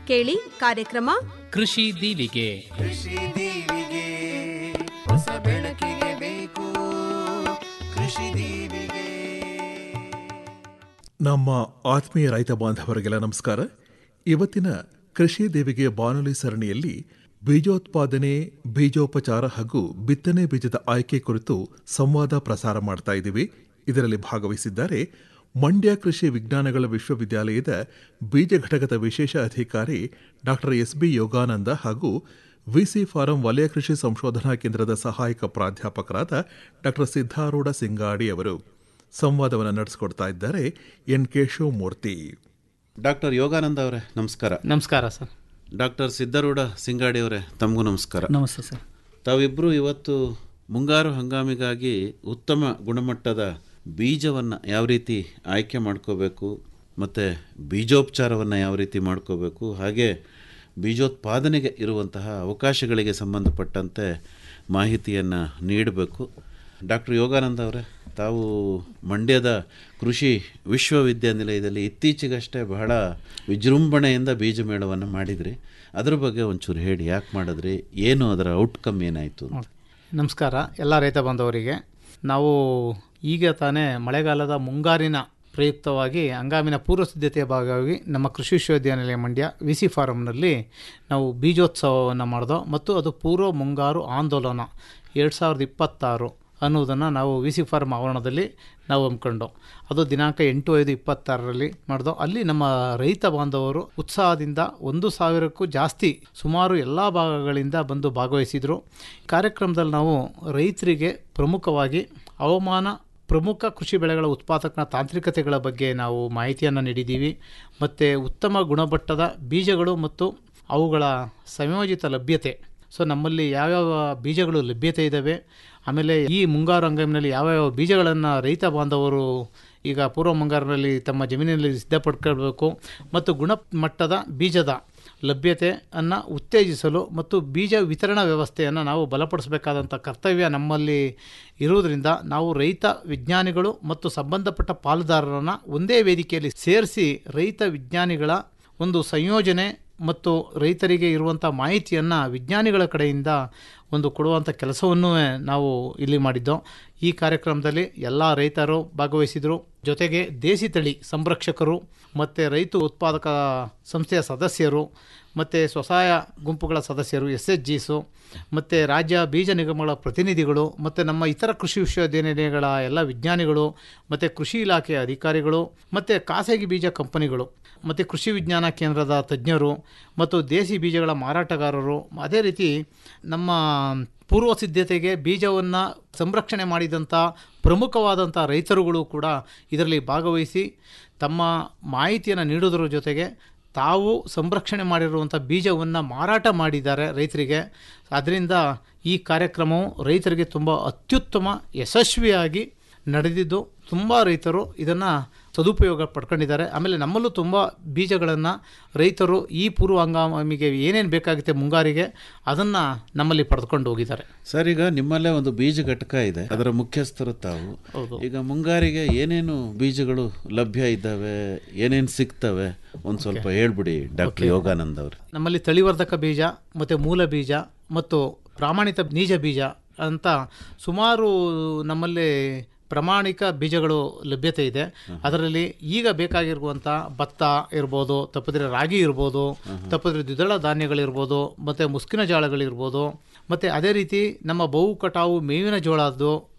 ಕೇಳಿ ಕಾರ್ಯಕ್ರಮ ಕೃಷಿ ದೀವಿಗೆ ಕೃಷಿ ದೀವಿಗೆ ಹೊಸ ಬೆಳಕಿಗೆ ಬೇಕು ಕೃಷಿ ದೀವಿಗೆ ನಮ್ಮ ಆತ್ಮೀಯ ರೈತ ಬಾಂಧವರಿಗೆಲ್ಲ ನಮಸ್ಕಾರ ಇವತ್ತಿನ ಕೃಷಿ ದೇವಿಗೆ ಬಾನುಲಿ ಸರಣಿಯಲ್ಲಿ ಬೀಜೋತ್ಪಾದನೆ ಬೀಜೋಪಚಾರ ಹಾಗೂ ಬಿತ್ತನೆ ಬೀಜದ ಆಯ್ಕೆ ಕುರಿತು ಸಂವಾದ ಪ್ರಸಾರ ಮಾಡ್ತಾ ಇದ್ದೀವಿ ಇದರಲ್ಲಿ ಭಾಗವಹಿಸಿದ್ದಾರೆ ಮಂಡ್ಯ ಕೃಷಿ ವಿಜ್ಞಾನಗಳ ವಿಶ್ವವಿದ್ಯಾಲಯದ ಬೀಜ ಘಟಕದ ವಿಶೇಷ ಅಧಿಕಾರಿ ಡಾಕ್ಟರ್ ಎಸ್ ಬಿ ಯೋಗಾನಂದ ಹಾಗೂ ವಿಸಿ ಫಾರಂ ವಲಯ ಕೃಷಿ ಸಂಶೋಧನಾ ಕೇಂದ್ರದ ಸಹಾಯಕ ಪ್ರಾಧ್ಯಾಪಕರಾದ ಡಾಕ್ಟರ್ ಸಿದ್ದಾರೂಢ ಸಿಂಗಾಡಿ ಅವರು ಸಂವಾದವನ್ನು ನಡೆಸಿಕೊಡ್ತಾ ಇದ್ದಾರೆ N K Shivamurthy doctor Yogananda ಅವರೇ ನಮಸ್ಕಾರ ನಮಸ್ಕಾರ ಸರ್ ಡಾಕ್ಟರ್ ಸಿದ್ದರೂಢ ಸಿಂಗಾಡಿ ಅವರೇ ತಮಗೂ ನಮಸ್ಕಾರ ನಮಸ್ತೆ ಸರ್ ತಾವಿಬ್ಬರು ಇವತ್ತು ಮುಂಗಾರು ಹಂಗಾಮಿಗಾಗಿ ಉತ್ತಮ ಗುಣಮಟ್ಟದ ಬೀಜವನ್ನು ಯಾವ ರೀತಿ ಆಯ್ಕೆ ಮಾಡ್ಕೋಬೇಕು ಮತ್ತು ಬೀಜೋಪಚಾರವನ್ನು ಯಾವ ರೀತಿ ಮಾಡ್ಕೋಬೇಕು ಹಾಗೆ ಬೀಜೋತ್ಪಾದನೆಗೆ ಇರುವಂತಹ ಅವಕಾಶಗಳಿಗೆ ಸಂಬಂಧಪಟ್ಟಂತೆ ಮಾಹಿತಿಯನ್ನು ನೀಡಬೇಕು ಡಾಕ್ಟರ್ ಯೋಗಾನಂದ ಅವರೇ ತಾವು ಮಂಡ್ಯದ ಕೃಷಿ ವಿಶ್ವವಿದ್ಯಾನಿಲಯದಲ್ಲಿ ಇತ್ತೀಚೆಗಷ್ಟೇ ಬಹಳ ವಿಜೃಂಭಣೆಯಿಂದ ಬೀಜ ಮೇಳವನ್ನು ಮಾಡಿದ್ರಿ ಅದ್ರ ಬಗ್ಗೆ ಒಂಚೂರು ಹೇಳಿ ಯಾಕೆ ಮಾಡಿದ್ರಿ ಏನು ಅದರ ಔಟ್ಕಮ್ ಏನಾಯಿತು ನಮಸ್ಕಾರ ಎಲ್ಲ ರೈತ ಬಾಂಧವರಿಗೆ ನಾವು ಈಗ ತಾನೇ ಮಳೆಗಾಲದ ಮುಂಗಾರಿನ ಪ್ರಯುಕ್ತವಾಗಿ ಹಂಗಾಮಿನ ಪೂರ್ವ ಸಿದ್ಧತೆಯ ಭಾಗವಾಗಿ ನಮ್ಮ ಕೃಷಿ ವಿಶ್ವವಿದ್ಯಾನಿಲಯ ಮಂಡ್ಯ ವಿ ಸಿ ಫಾರಮ್ನಲ್ಲಿ ನಾವು ಬೀಜೋತ್ಸವವನ್ನು ಮಾಡಿದೋ ಮತ್ತು ಅದು ಪೂರ್ವ ಮುಂಗಾರು ಆಂದೋಲನ ಎರಡು ಸಾವಿರದ ಇಪ್ಪತ್ತಾರು ಅನ್ನೋದನ್ನು ನಾವು ವಿ ಸಿ ಫಾರ್ಮ್ ಆವರಣದಲ್ಲಿ ನಾವು ಹಮ್ಮಿಕೊಂಡು ಅದು ದಿನಾಂಕ ಎಂಟು ಐದು ಇಪ್ಪತ್ತಾರರಲ್ಲಿ ಮಾಡಿದೋ ಅಲ್ಲಿ ನಮ್ಮ ರೈತ ಬಾಂಧವರು ಉತ್ಸಾಹದಿಂದ ಒಂದು ಸಾವಿರಕ್ಕೂ ಜಾಸ್ತಿ ಸುಮಾರು ಎಲ್ಲ ಭಾಗಗಳಿಂದ ಬಂದು ಭಾಗವಹಿಸಿದರು ಕಾರ್ಯಕ್ರಮದಲ್ಲಿ ನಾವು ರೈತರಿಗೆ ಪ್ರಮುಖವಾಗಿ ಹವಾಮಾನ ಪ್ರಮುಖ ಕೃಷಿ ಬೆಳೆಗಳ ಉತ್ಪಾದಕನ ತಾಂತ್ರಿಕತೆಗಳ ಬಗ್ಗೆ ನಾವು ಮಾಹಿತಿಯನ್ನು ನೀಡಿದ್ದೀವಿ ಮತ್ತು ಉತ್ತಮ ಗುಣಮಟ್ಟದ ಬೀಜಗಳು ಮತ್ತು ಅವುಗಳ ಸಂಯೋಜಿತ ಲಭ್ಯತೆ ಸೊ ನಮ್ಮಲ್ಲಿ ಯಾವ್ಯಾವ ಬೀಜಗಳು ಲಭ್ಯತೆ ಇದ್ದಾವೆ ಆಮೇಲೆ ಈ ಮುಂಗಾರು ಹಂಗಾಮಿನಲ್ಲಿ ಯಾವ್ಯಾವ ಬೀಜಗಳನ್ನು ರೈತ ಬಾಂಧವರು ಈಗ ಪೂರ್ವ ಮುಂಗಾರಿನಲ್ಲಿ ತಮ್ಮ ಜಮೀನಿನಲ್ಲಿ ಸಿದ್ಧಪಡ್ಕೊಳ್ಬೇಕು ಮತ್ತು ಗುಣಮಟ್ಟದ ಬೀಜದ ಲಭ್ಯತೆಯನ್ನು ಉತ್ತೇಜಿಸಲು ಮತ್ತು ಬೀಜ ವಿತರಣಾ ವ್ಯವಸ್ಥೆಯನ್ನು ನಾವು ಬಲಪಡಿಸಬೇಕಾದಂಥ ಕರ್ತವ್ಯ ನಮ್ಮಲ್ಲಿ ಇರುವುದರಿಂದ ನಾವು ರೈತ ವಿಜ್ಞಾನಿಗಳು ಮತ್ತು ಸಂಬಂಧಪಟ್ಟ ಪಾಲುದಾರರನ್ನು ಒಂದೇ ವೇದಿಕೆಯಲ್ಲಿ ಸೇರಿಸಿ ರೈತ ವಿಜ್ಞಾನಿಗಳ ಒಂದು ಸಂಯೋಜನೆ ಮತ್ತು ರೈತರಿಗೆ ಇರುವಂಥ ಮಾಹಿತಿಯನ್ನು ವಿಜ್ಞಾನಿಗಳ ಕಡೆಯಿಂದ ಒಂದು ಕೊಡುವಂಥ ಕೆಲಸವನ್ನೂ ನಾವು ಇಲ್ಲಿ ಮಾಡಿದ್ದೋ ಈ ಕಾರ್ಯಕ್ರಮದಲ್ಲಿ ಎಲ್ಲ ರೈತರು ಭಾಗವಹಿಸಿದರು ಜೊತೆಗೆ ದೇಸಿ ತಳಿ ಸಂರಕ್ಷಕರು ಮತ್ತು ರೈತ ಉತ್ಪಾದಕ ಸಂಸ್ಥೆಯ ಸದಸ್ಯರು ಮತ್ತು ಸ್ವಸಹಾಯ ಗುಂಪುಗಳ ಸದಸ್ಯರು ಎಸ್ ಎಚ್ ಜಿಸು ಮತ್ತು ರಾಜ್ಯ ಬೀಜ ನಿಗಮಗಳ ಪ್ರತಿನಿಧಿಗಳು ಮತ್ತು ನಮ್ಮ ಇತರ ಕೃಷಿ ವಿಶ್ವವಿದ್ಯಾನಿಲಯಗಳ ಎಲ್ಲ ವಿಜ್ಞಾನಿಗಳು ಮತ್ತು ಕೃಷಿ ಇಲಾಖೆಯ ಅಧಿಕಾರಿಗಳು ಮತ್ತು ಖಾಸಗಿ ಬೀಜ ಕಂಪನಿಗಳು ಮತ್ತು ಕೃಷಿ ವಿಜ್ಞಾನ ಕೇಂದ್ರದ ತಜ್ಞರು ಮತ್ತು ದೇಸಿ ಬೀಜಗಳ ಮಾರಾಟಗಾರರು ಅದೇ ರೀತಿ ನಮ್ಮ ಪೂರ್ವ ಸಿದ್ಧತೆಗೆ ಬೀಜವನ್ನು ಸಂರಕ್ಷಣೆ ಮಾಡಿದಂಥ ಪ್ರಮುಖವಾದಂಥ ರೈತರುಗಳು ಕೂಡ ಇದರಲ್ಲಿ ಭಾಗವಹಿಸಿ ತಮ್ಮ ಮಾಹಿತಿಯನ್ನು ನೀಡೋದ್ರ ಜೊತೆಗೆ ತಾವು ಸಂರಕ್ಷಣೆ ಮಾಡಿರುವಂಥ ಬೀಜವನ್ನು ಮಾರಾಟ ಮಾಡಿದ್ದಾರೆ ರೈತರಿಗೆ ಅದರಿಂದ ಈ ಕಾರ್ಯಕ್ರಮವು ರೈತರಿಗೆ ತುಂಬ ಅತ್ಯುತ್ತಮ ಯಶಸ್ವಿಯಾಗಿ ನಡೆದಿದ್ದು ತುಂಬ ರೈತರು ಇದನ್ನು ಸದುಪಯೋಗ ಪಡ್ಕೊಂಡಿದ್ದಾರೆ ಆಮೇಲೆ ನಮ್ಮಲ್ಲೂ ತುಂಬ ಬೀಜಗಳನ್ನು ರೈತರು ಈ ಪೂರ್ವ ಹಂಗಾಮಿಗೆ ಏನೇನು ಬೇಕಾಗುತ್ತೆ ಮುಂಗಾರಿಗೆ ಅದನ್ನು ನಮ್ಮಲ್ಲಿ ಪಡೆದುಕೊಂಡು ಹೋಗಿದ್ದಾರೆ ಸರ್ ಈಗ ನಿಮ್ಮಲ್ಲೇ ಒಂದು ಬೀಜ ಘಟಕ ಇದೆ ಅದರ ಮುಖ್ಯಸ್ಥರು ತಾವು ಹೌದು. ಈಗ ಮುಂಗಾರಿಗೆ ಏನೇನು ಬೀಜಗಳು ಲಭ್ಯ ಇದ್ದಾವೆ ಏನೇನು ಸಿಗ್ತವೆ ಒಂದು ಸ್ವಲ್ಪ ಹೇಳ್ಬಿಡಿ ಡಾಕ್ಟರ್ ಯೋಗಾನಂದ್ ಅವರು ನಮ್ಮಲ್ಲಿ ತಳಿವರ್ಧಕ ಬೀಜ ಮತ್ತು ಮೂಲ ಬೀಜ ಮತ್ತು ಪ್ರಾಮಾಣಿತ ಬೀಜ ಬೀಜ ಅಂತ ಸುಮಾರು ನಮ್ಮಲ್ಲಿ ಪ್ರಾಮಾಣಿಕ ಬೀಜಗಳು ಲಭ್ಯತೆ ಇದೆ ಅದರಲ್ಲಿ ಈಗ ಬೇಕಾಗಿರುವಂಥ ಭತ್ತ ಇರ್ಬೋದು ತಪ್ಪಿದ್ರೆ ರಾಗಿ ಇರ್ಬೋದು ತಪ್ಪಿದ್ರೆ ದ್ವಿದಳ ಧಾನ್ಯಗಳಿರ್ಬೋದು ಮತ್ತು ಮುಸ್ಕಿನ ಜಾಳಗಳಿರ್ಬೋದು ಮತ್ತು ಅದೇ ರೀತಿ ನಮ್ಮ ಬಹು ಕಟಾವು ಮೇವಿನ ಜೋಳದ್ದು